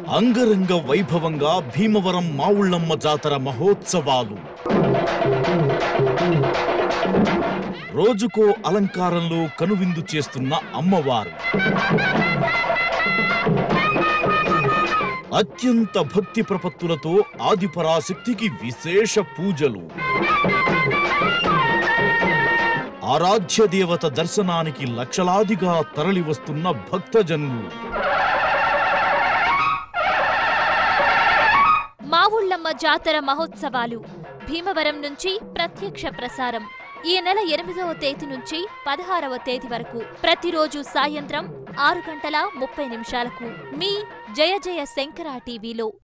అంగరంగ వైభవంగా భీమవరం మావుళ్ళమ్మ జాతర మహోత్సవాలు రోజుకో అలంకారంలో కనువిందు చేస్తున్న అమ్మవారు అత్యంత భక్తి ప్రపత్తులతో ఆదిపరాశక్తికి విశేష పూజలు ఆరాధ్య దేవత దర్శనానికి లక్షలాదిగా తరలివస్తున్న భక్తజనులు మావుళ్ళమ్మ జాతర మహోత్సవాలు భీమవరం నుంచి ప్రత్యక్ష ప్రసారం ఈ నెల ఎనిమిదవ తేదీ నుంచి పదహారవ తేదీ వరకు ప్రతిరోజు సాయంత్రం ఆరు గంటల ముప్పై నిమిషాలకు మీ జయ జయ శంకర టీవీలో